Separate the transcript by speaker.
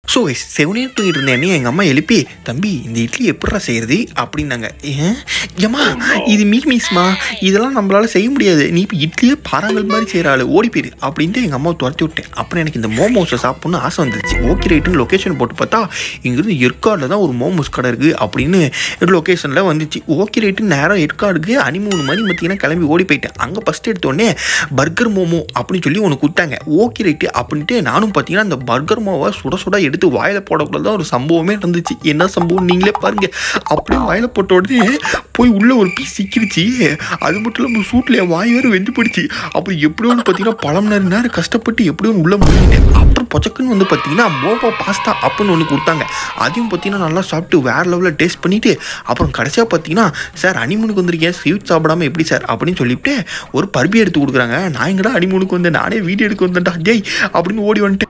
Speaker 1: so செவனே தூங்கிட்டு இருந்தேன் என்னைய எங்கள் அம்மா எழுப்பி தம்பி இந்த இட்லி எப்படிடா செய்யறது அப்படின்னாங்க ஏன் ஏம்மா இது மீ மீஸ்மா இதெல்லாம் நம்மளால செய்ய முடியாது நீ இப்போ இட்லியே பாறாங்கல் மாதிரி செய்கிற ஆளு ஓடி போயிரு அப்படின்ட்டு எங்கள் அம்மாவை துரத்தி விட்டேன் அப்புறம் எனக்கு இந்த மோமோஸை சாப்பிட்ணுன்னு ஆசை வந்துருச்சு ஓகே ரைட்டுன்னு லொக்கேஷன் போட்டு பார்த்தா இங்கிருந்து ஏற்காடில் தான் ஒரு மோமோஸ் கடை இருக்குது அப்படின்னு லொக்கேஷனில் வந்துச்சு ஓகே ரைட்டு நேரம் ஏற்காடுக்கு அனிமூணு மணி பார்த்தீங்கன்னா கிளம்பி ஓடி போயிட்டேன் அங்கே ஃபஸ்ட் எடுத்தோடனே பர்கர் மோமோ அப்படின்னு சொல்லி ஒன்று கொடுத்தாங்க ஓகே ரைட்டு அப்படின்ட்டு நானும் பார்த்தீங்கன்னா அந்த பர்கர் மோவை சுட சுட எடுத்து வாயில் போடக்குள்ள தான் ஒரு சம்பவமே இருந்துச்சு என்ன சம்பவம் நீங்களே பாருங்க அப்படியே வாயில் போட்ட உடனே போய் உள்ள ஒரு பீஸ் சிக்கிடுச்சு அது மட்டும் இல்லாமல் சூட்டில் என் வாய் வேறு வெந்து போயிடுச்சு அப்புறம் எப்படியோ ஒன்று பார்த்தீங்கன்னா பல மணி நேரம் கஷ்டப்பட்டு எப்படியோ உள்ள முடிஞ்சிட்டேன் அப்புறம் பொச்சக்குன்னு வந்து பார்த்தீங்கன்னா மோமோ பாஸ்தா அப்படின்னு ஒன்று கொடுத்தாங்க அதையும் பார்த்தீங்கன்னா நல்லா சாப்பிட்டு வேற லெவலில் டேஸ்ட் பண்ணிட்டு அப்புறம் கடைசியாக பார்த்தீங்கன்னா சார் அனிமூனுக்கு வந்திருக்கேன் ஸ்வீட் சாப்பிடாம எப்படி சார் அப்படின்னு சொல்லிட்டு ஒரு பருப்பி எடுத்து கொடுக்குறாங்க நான் எங்கடா அனிமூனுக்கு வந்தேன் நானே வீடியோ எடுக்க வந்தேன்டா ஜெய் அப்படின்னு ஓடி வந்துட்டேன்